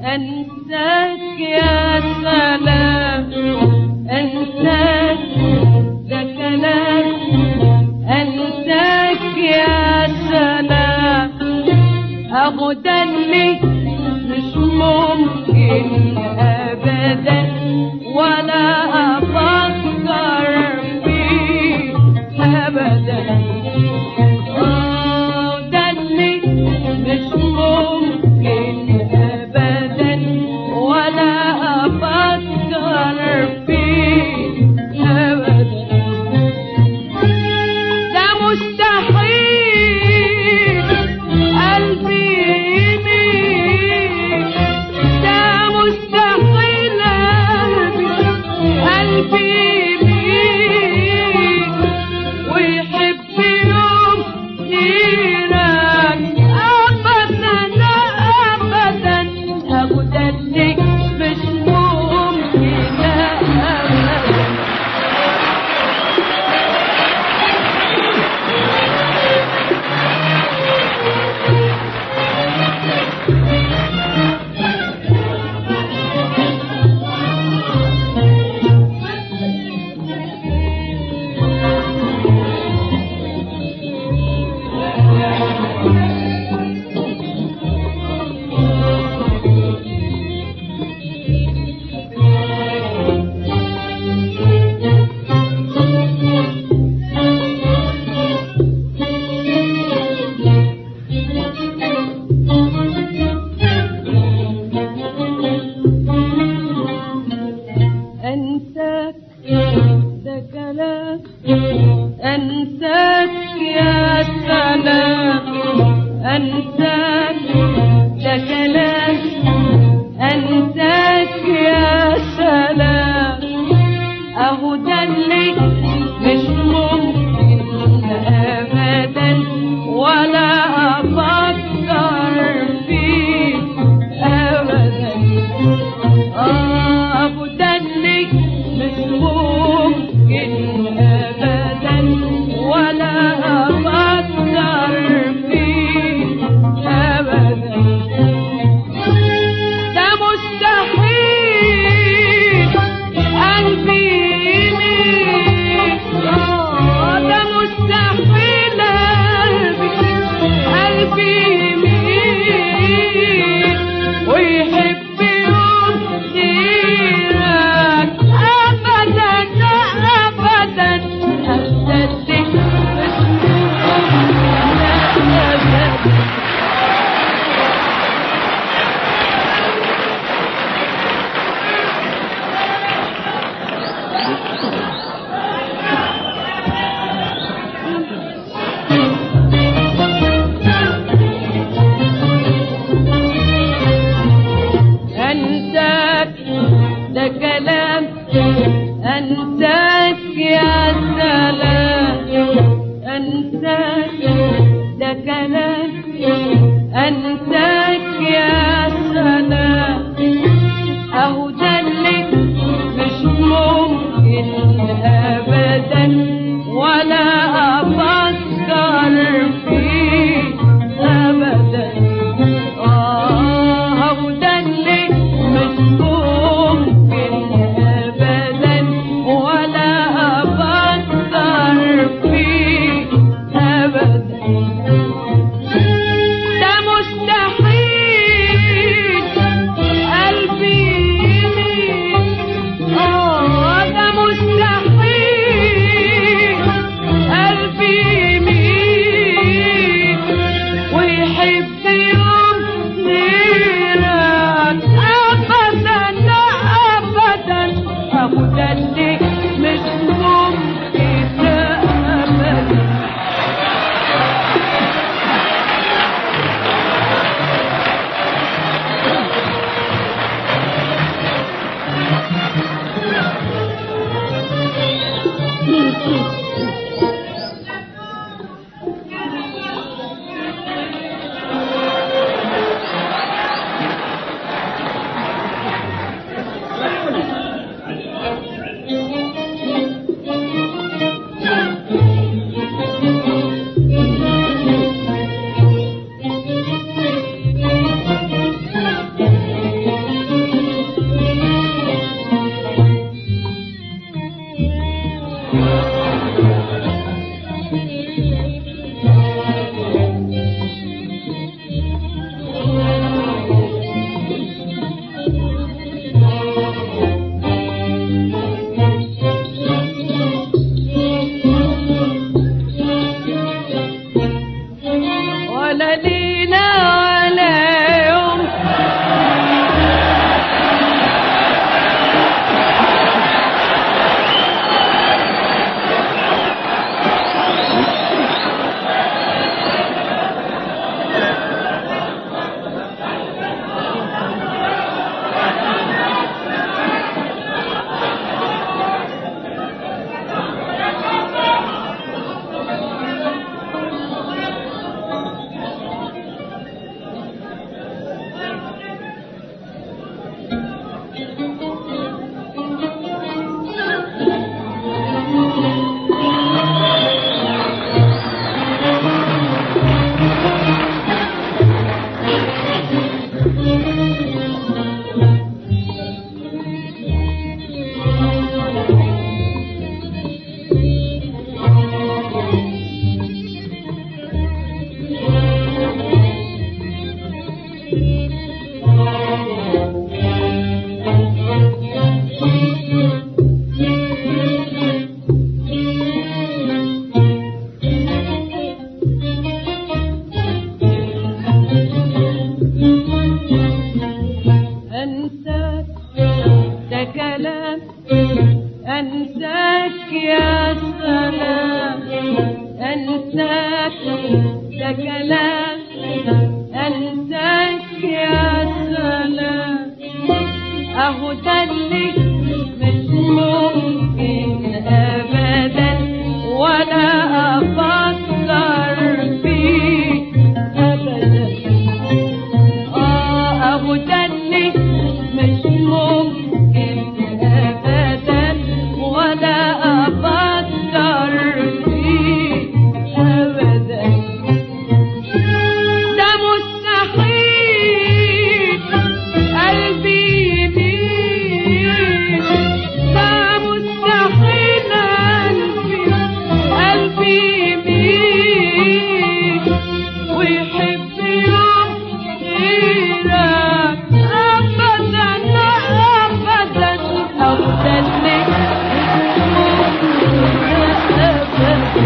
انساك يا سلام انساك ده كلام انساك يا سلام اهو ده اللي مش ممكن ابدا ولا افكر فيه ابدا آه، ده اللي مش ممكن ابدا ولا افكر فيه ابدا ده مستحيل قلبي يميل ده مستحيل قلبي قلبي يميل ويحب يوم غيرك ابدا ابدا ابدا ليك مش ممكن ابدا أنساك ده كلام أنساك يا سلام أنساك ده كلام أنساك يا سلام أهو ده اللي مش ممكن أبدا ولا أفكر فيه أبدا آه أبو دني مش ممكن أبدا ولا أفكر فيه أبدا ده مستحيل قلبي يميل آه ده مستحيل قلبي قلبي يميل ويحب يوم غيرك أبدا أبدا أبدا أبدا أنساك ده كلام أنساك يا سلام أنساك ده كلام أنساك يا سلام أهو ده اللي مش ممكن أبدا ولا أفكر فيه أبدا آه أهو ده اللي مش ممكن اهو ده اللي مش ممكن ابدا ولا افكر فيه ابدا اه اهو ده اللي مش ممكن ابدا ولا افكر فيه ابدا ده مستحيل قلبي يميل ده مستحيل قلبي قلبي يميل ويحب يوم غيرك أبدا أبدا أو ده اللي أبدا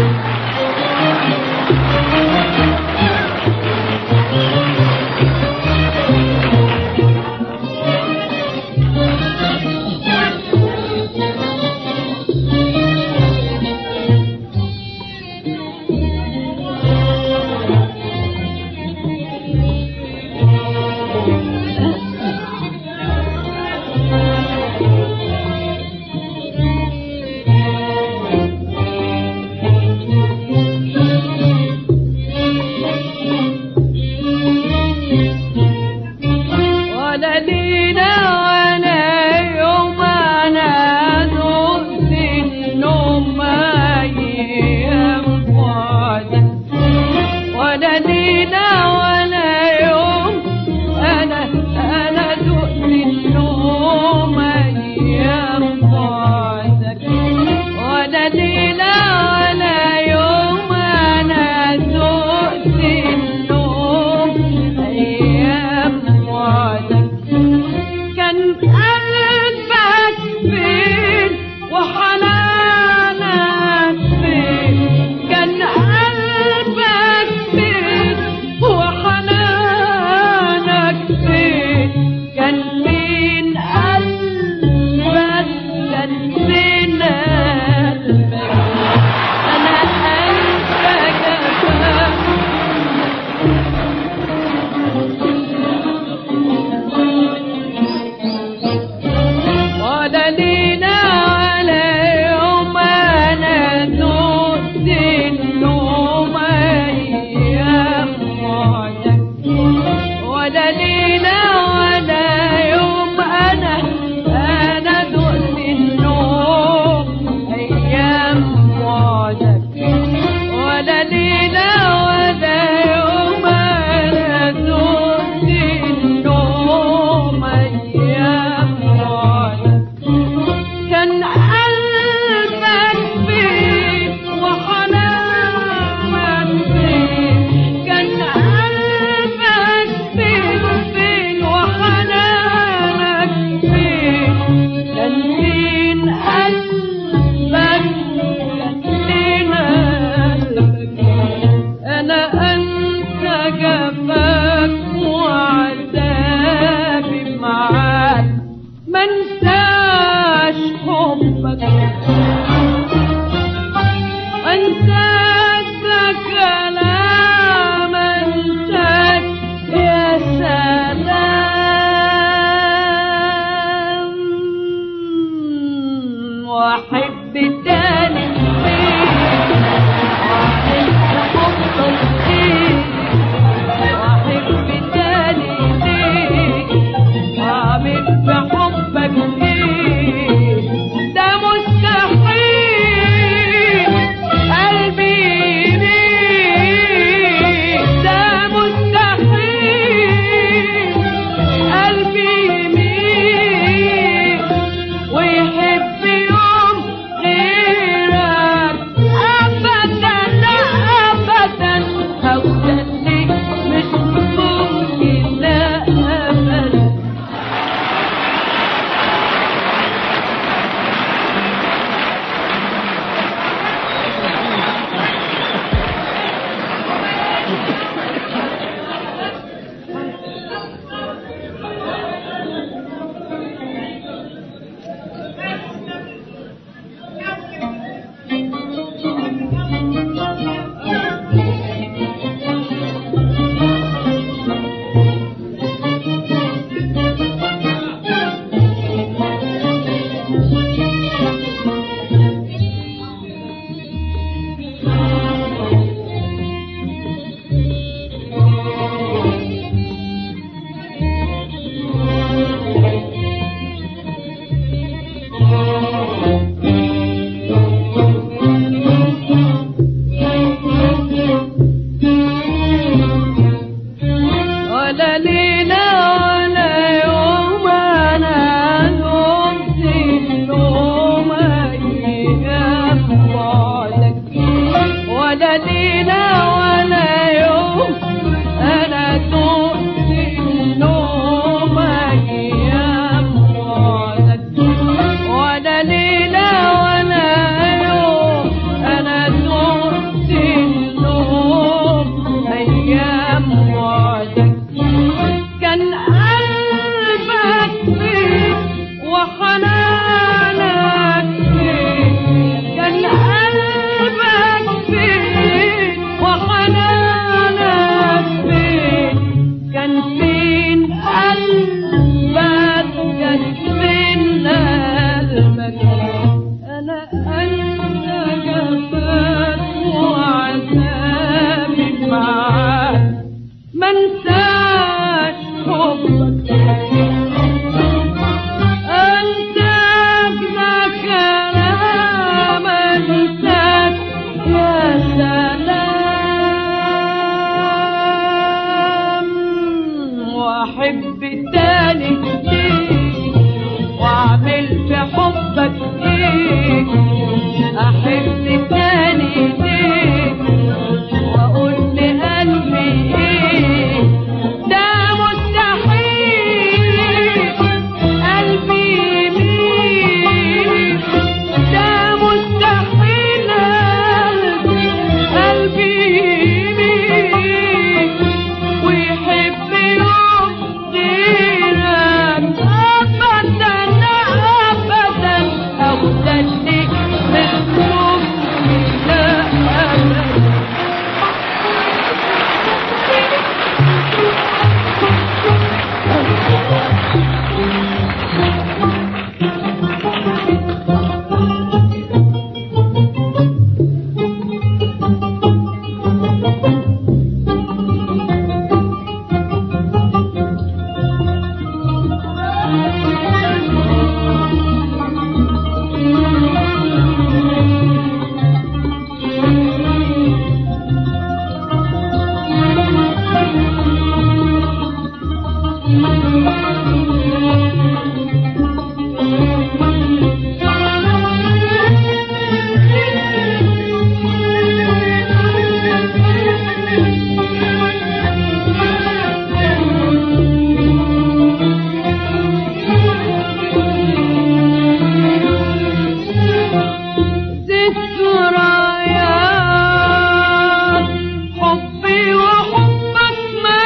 ولا لينا ولا يوم انا ذقت النوم ايام بعدك ولا لينا ولا يوم انا انا ذقت النوم ايام بعدك ولا ليلة ولا يوم انا ذقت النوم ايام بعدك أنتجنا كلام أنتج يا سلام وأحب تاني ليك وأعمل في حبك إيه أحب تاني ليك وأقول لقلبي إيه ده مستحيل قلبي يميل ده مستحيل قلبي يميل ويحب يوم غيرك أبدا أبدا أبدا لك مخلوق لا أبدا ذكريات حبي وحبك ما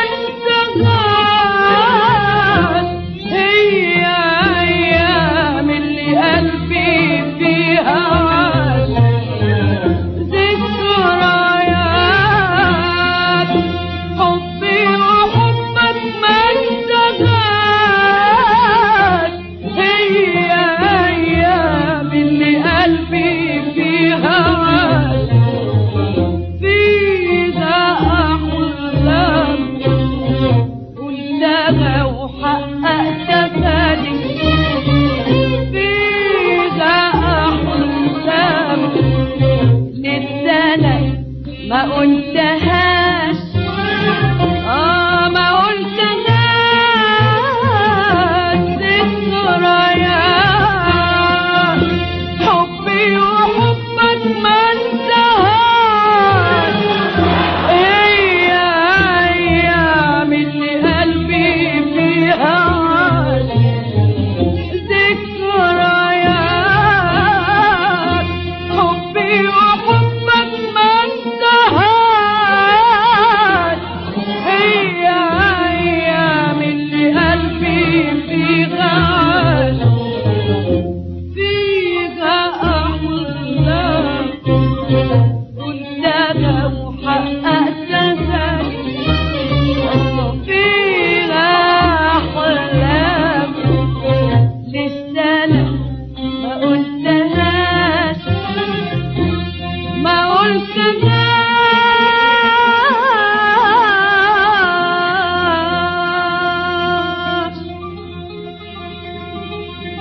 انتهاش هي ايام اللي قلبي فيها عاش ذكريات حبي وحبك ما انتهاش هي ايام اللي قلبي فيها عاش فيها أحلام قلتها وحققتها لي فيها أحلام لسه ما قلتهاش آه ما قلتهاش ذكريات حبي وحبك ما انتهاش هي أيام اللي قلبي فيها عاش ذكريات حبي وحبك ما انتهاش هي أيام اللي قلبي فيها عاش فيها أحلام قلتها وحققتها فيها أحلام لسه أنا ما قلتهاش ما قلتهاش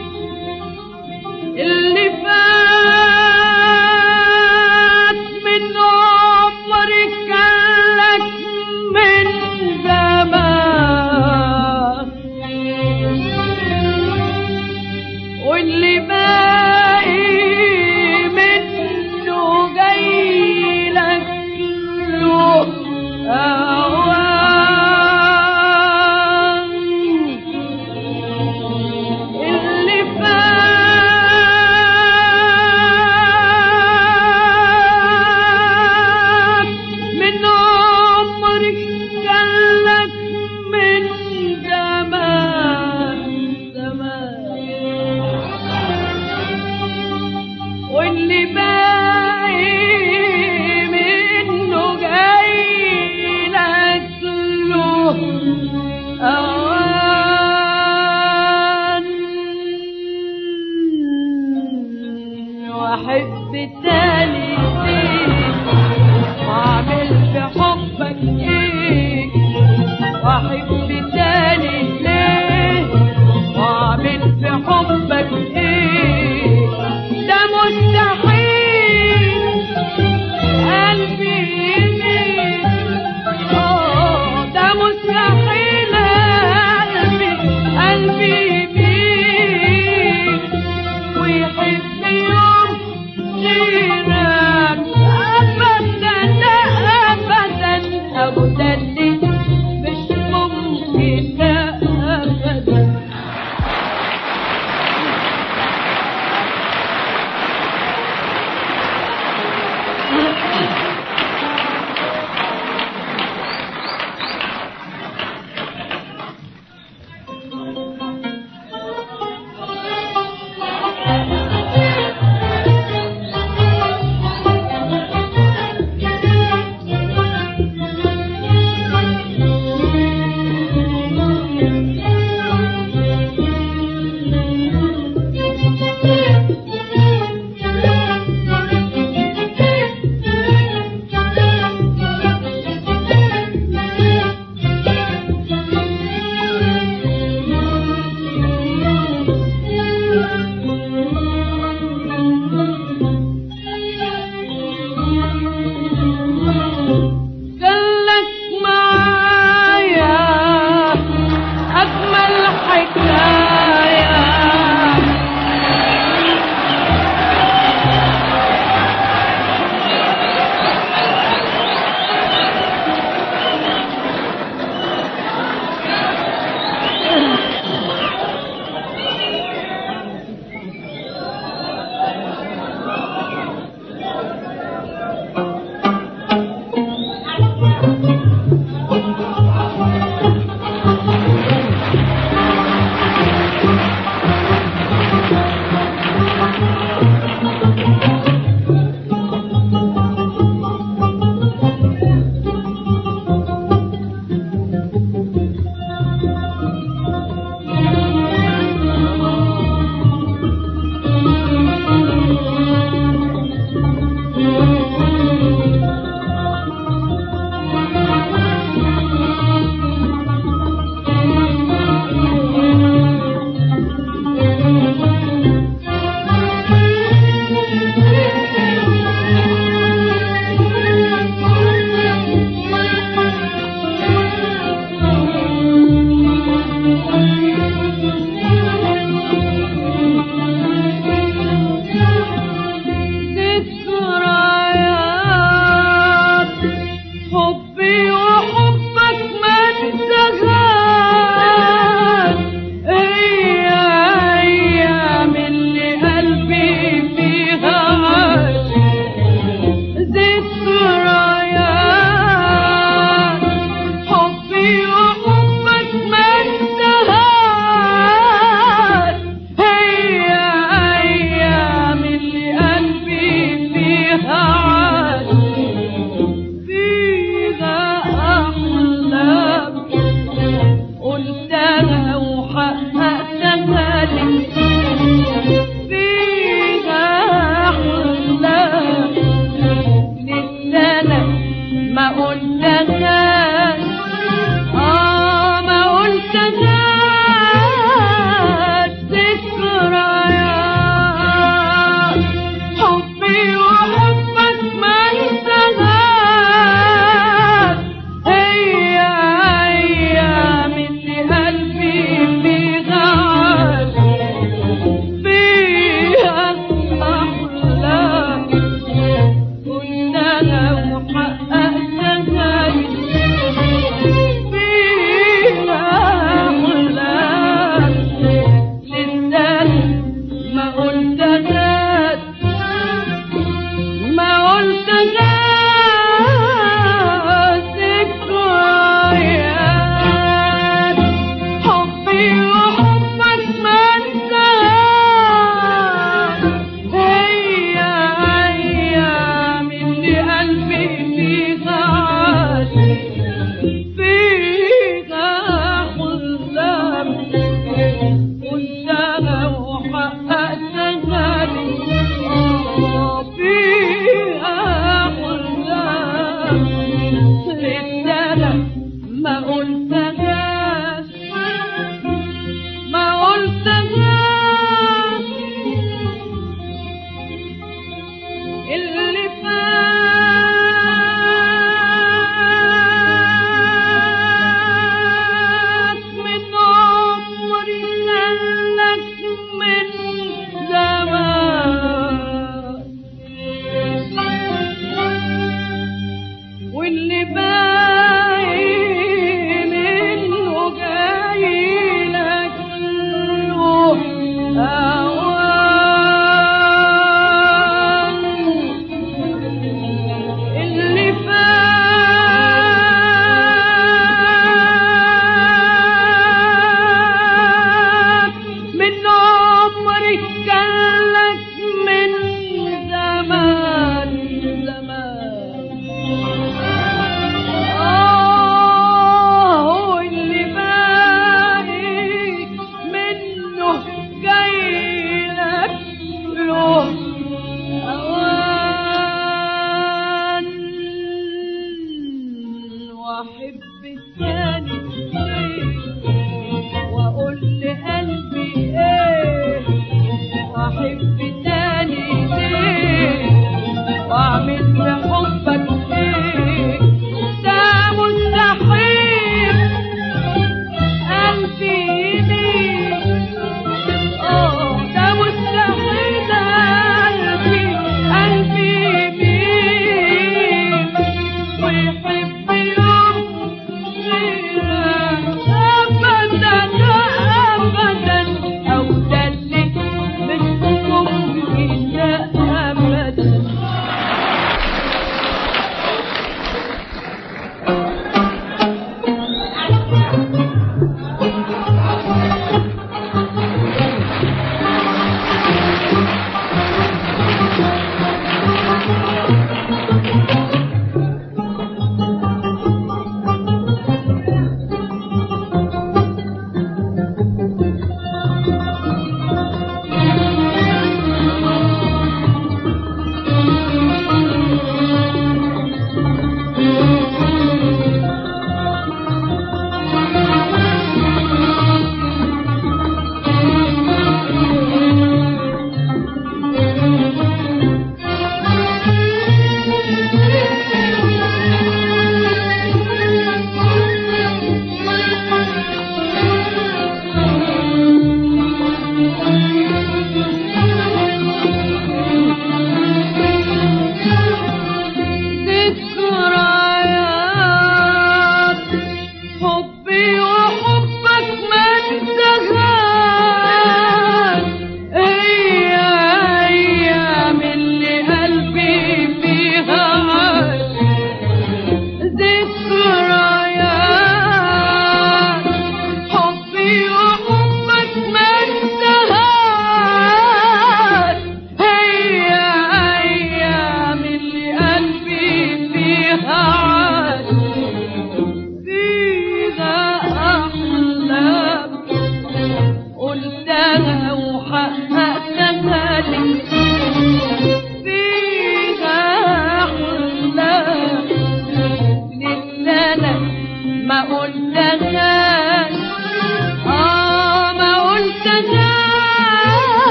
قلبي بيك ويحب يوم غيرك أبدا أبدا أبدا اللي مش ممكن أبدا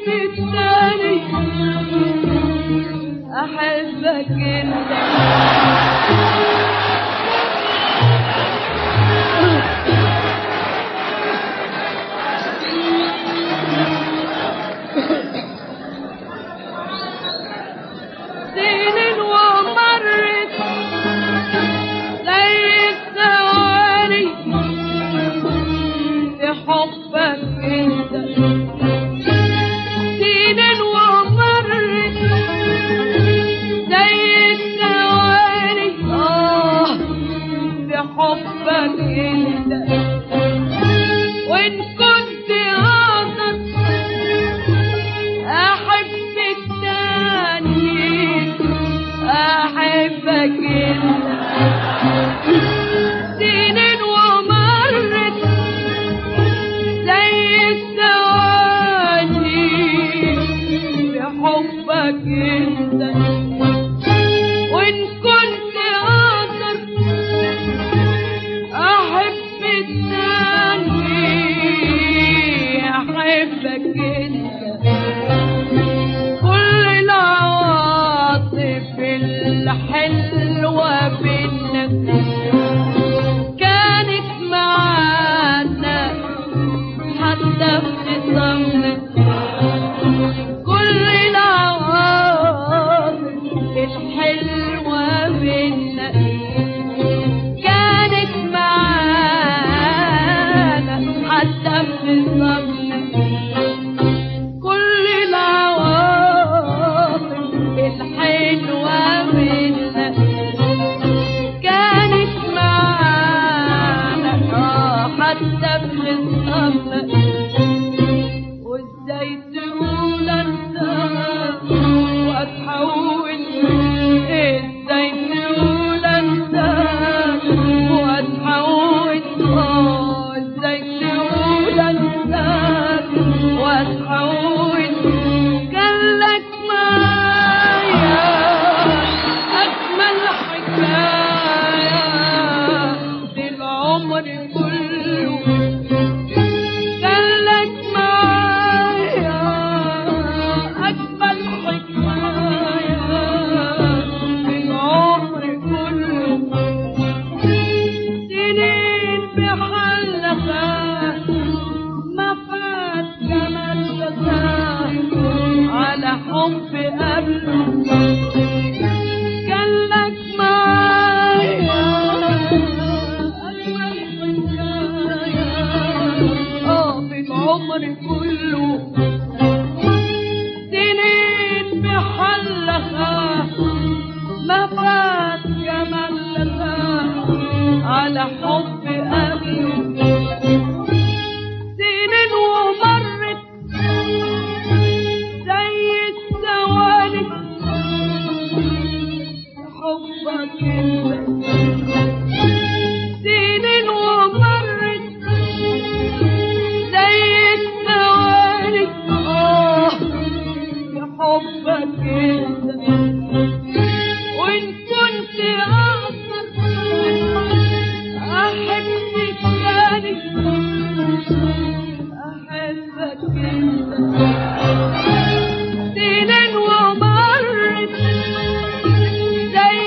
التاني احبك انت سنين ومرت زي الثواني في حبك انت سنين ومرت زي الثواني اه في حبك انت وان كنت اقدر احب التاني احبك انت سنين ومرت زي الثواني بحبك انت وان كنت اقدر احب التاني احبك انت كل العواطف الحلوة بينا كانت معانا حتى في صمنا كل العواطف الحلوة بينا كانت معانا حتى في صمنا كل العواطف الحلوة منا كانت معانا آه، حتى بخصامنا وازاي تقول انساك واتحول ازاي تقول انساك واتحول اه ازاي تقول انساك واتحول كان لك معايا اجمل حكايه في العمر كله كان لك معايا أجمل حكاية في العمر كله سنين بحلقة ما فات جمالها على حب قبله كان لك معايا أجمل حكاية آه في العمر كله سنين بحلها ما فات جمالها على حب قبله سنين ومرت زي الثواني حبك انت سنين ومرت زي الثواني اه بحبك انت وان كنت اقدر احب الثاني احبك انت سنين ومرت زي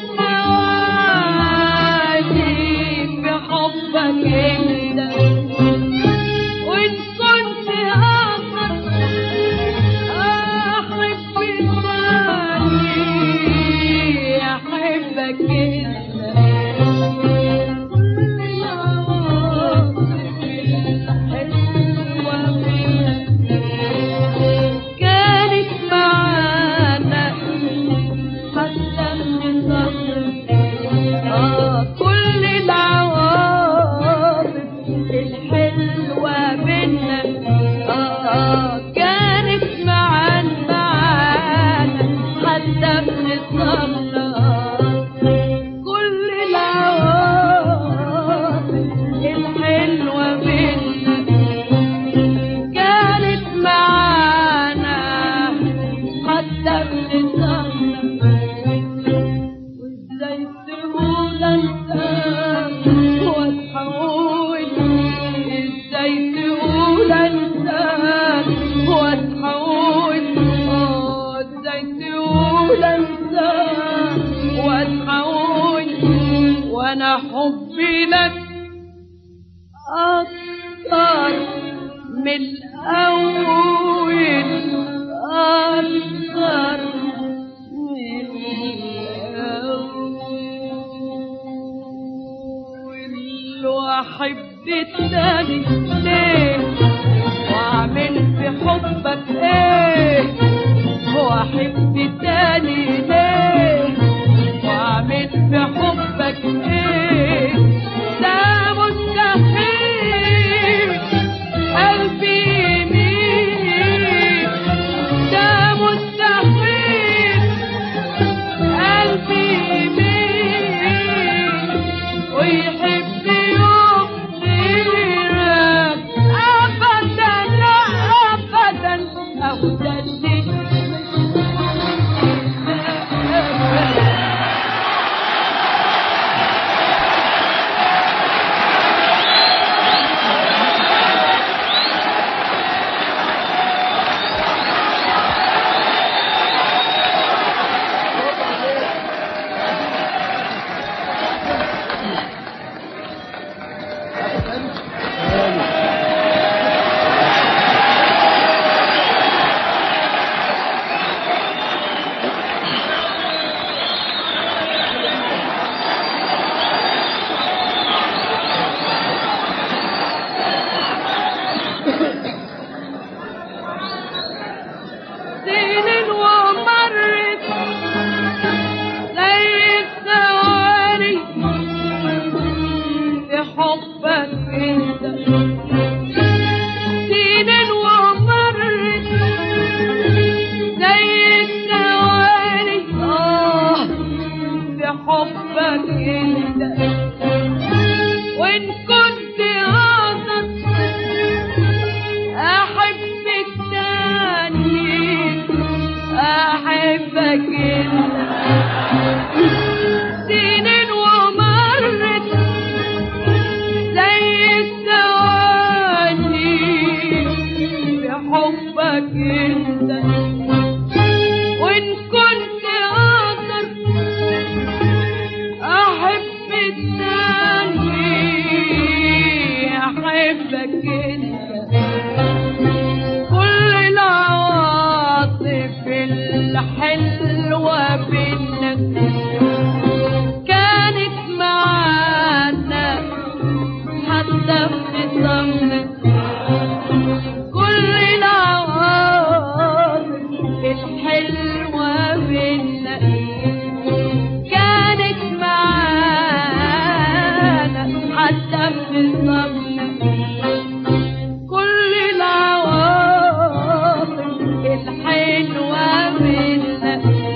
الثواني بحبك انت وان كنت اقدر احب الثاني احبك انت كانت معانا حتى من آه كل العواطف الحلوة بينا آه كانت معانا معانا حتى بنصبنا كل العواطف الحلوة بينا كانت معانا حتى بنصبنا وازاي تقول انساك واتحول ازاي تقول انساك واتحول حبي لك أكتر من الأول أكتر من الأول وأحب التاني ليه وأعمل في حبك إيه وأحب التاني ليه وأعمل في حبك إيه ده مستحيل قلبي يميل ده مستحيل قلبي يميل ويحب يوم غيرك أبدا لا أبدا أبدا سنين ومرت زي الثواني في حبك انت سنين ومرت زي الثواني اه في حبك انت وان كنت اقدر احبك تاني احبك انت سنين ومرت زي الثواني بحبك انت وان كنت اقدر احب التاني احبك انت كل العواطف الحلوة بينك كانت معانا حتى في صمت كل العواطف الحلوة بيننا كانت معانا حتى في صمت كل العواطف الحلوة منا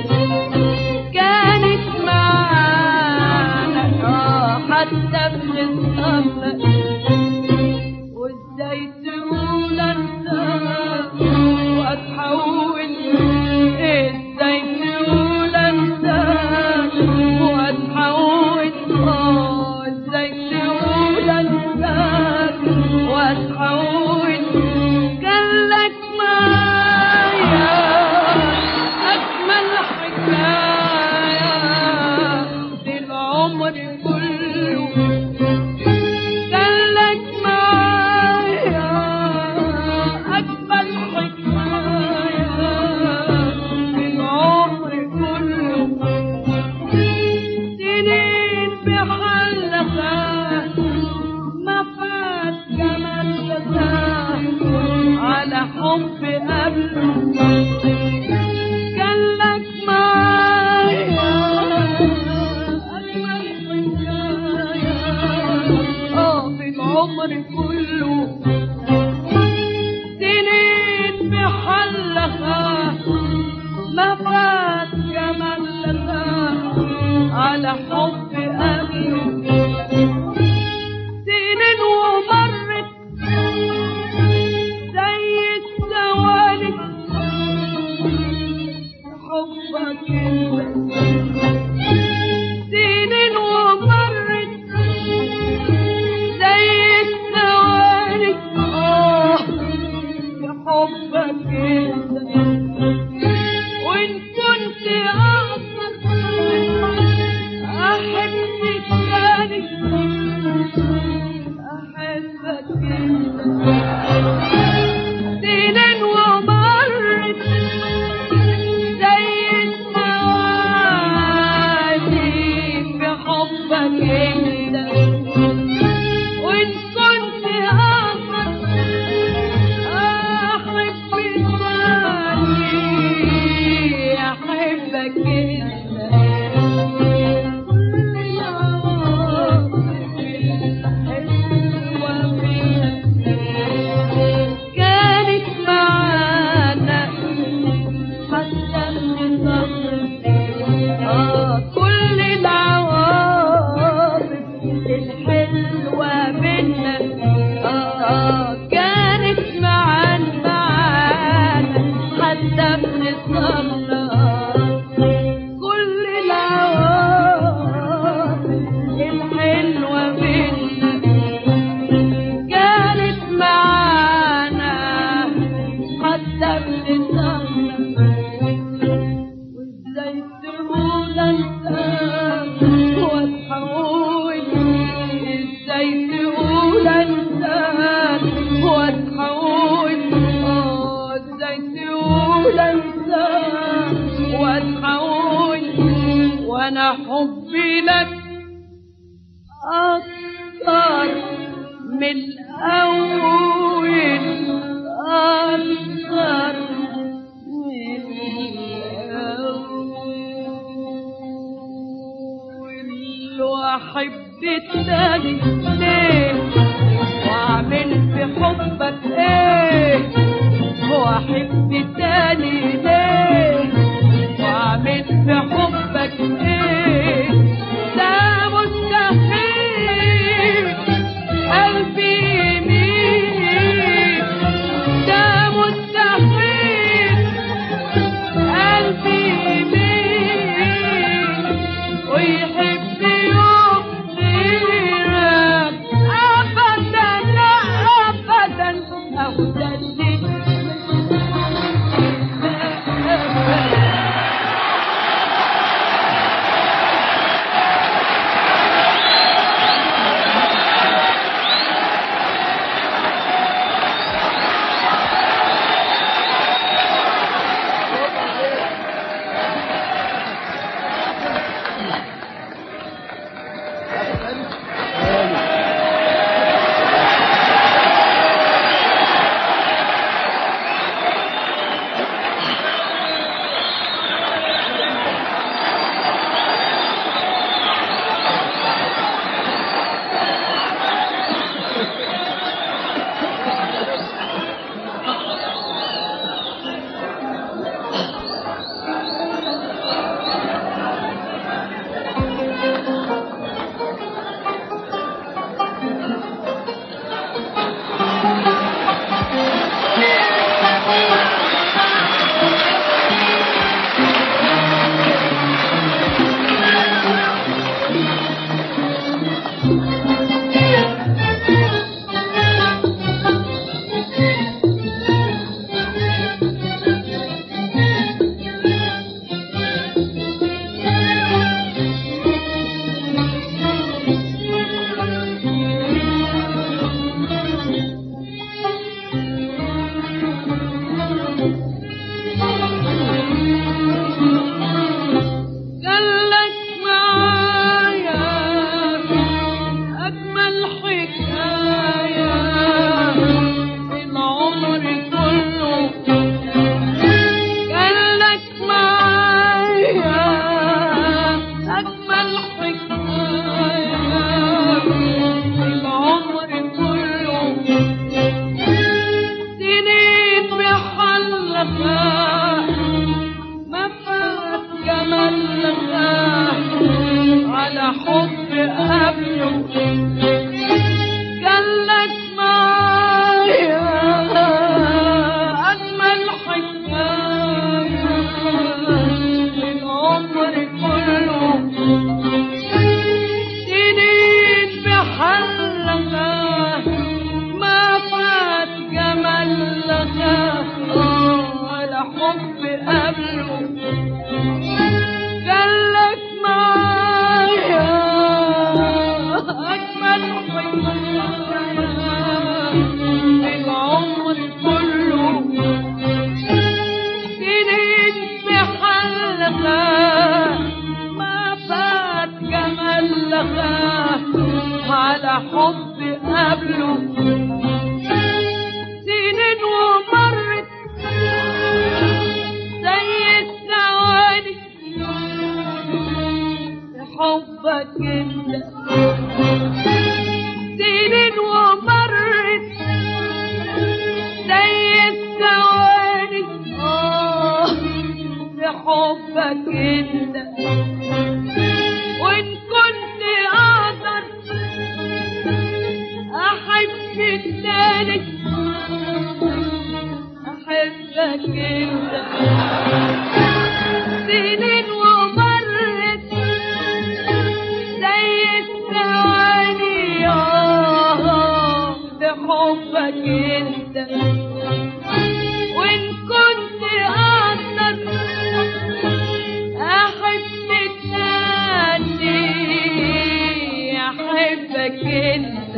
كانت معانا آه، حتى في الصمت وازاي تقول انساك واتحول ازاي تقول انساك واتحول اه ازاي تقول انساك واتحول قالك معايا اجمل حكايه في العمر كله قالك معايا أجمل حكاية في العمر كله سنين بحلقة ما فات جمالها على حب قبله قالك معايا أجمل حكاية اه في العمر كله سنين بحلها ما فات جمالها على حب قبله سنين ومرت زي الثواني حبك انت سنين ومرت زي الثواني اه بحبك انت وان كنت اقدر احبك حتى بنصلى كل العواطف الحلوة بينا كانت معانا حتى بنصلى وازاي تقول انساك واتحول ازاي تقول انساك واتحول اه ازاي تقول انساك واتحول وانا حبي لك اكتر من الاول اكتر من الأول وأحب التاني ليه وأعمل في حبك إيه وأحب التاني ليه وأعمل في حبك إيه ده مستحيل قلبي يميل ده مستحيل قلبي يميل ويحب يوم غيرك أبدا لا أبدا أبدا قالك معايا أجمل حكاية من عمري كله قالك معايا أجمل حكاية من عمري كله سنين بحلقة ما فات جمالها على حب قبله قالك معايا أجمل حكاية من عمري كله سنين بحلقة ما فات جمالها على حب قبله قالك معايا أجمل حكاية من عمري كله سنين بحلقة ما فات جمالها على حب قبله سنين ومرت زي الثواني حبك انت سنين ومرت زي الثواني آه لحبك انت وان كنت اقدر احب التاني احبك انت سنين ومرت زي الثواني آه بحبك انت وان كنت اقدر احب التاني احبك انت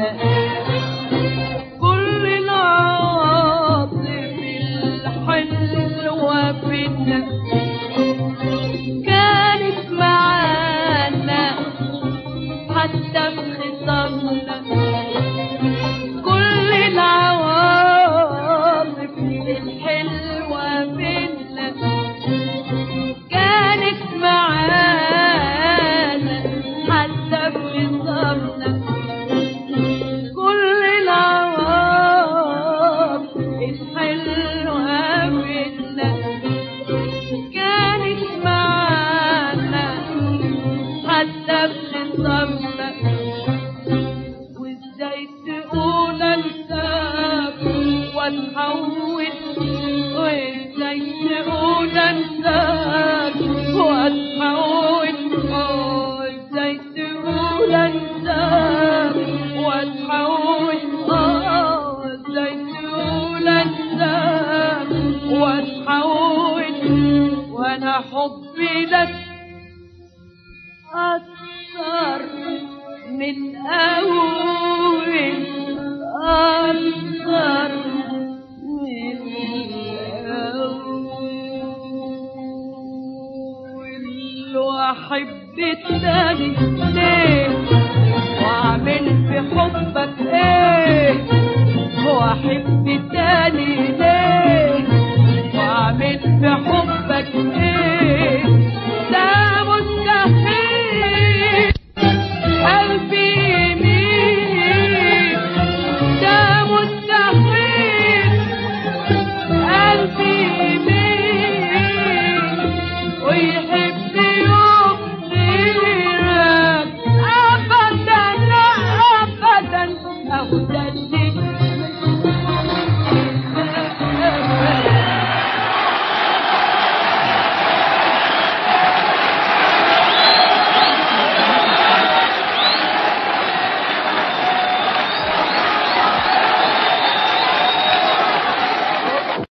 كل العواطف الحلوة فينا كانت معانا حتى في خصامنا كل العواطف الحلوة فينا كانت معانا حتى في خصامنا كل العواطف الحلوة فينا كانت معانا حتى في خصامنا وازاي تقول انساك واتحول وازاي تقول انساك واتحول اه ازاي تقول انساك واتحول اه ازاي تقول انساك واتحول وانا حبي لك أكثر من أول أكثر من أول وأحب التاني ليه وأعمل في حبك إيه وأحب التاني ليه وأعمل في حبك إيه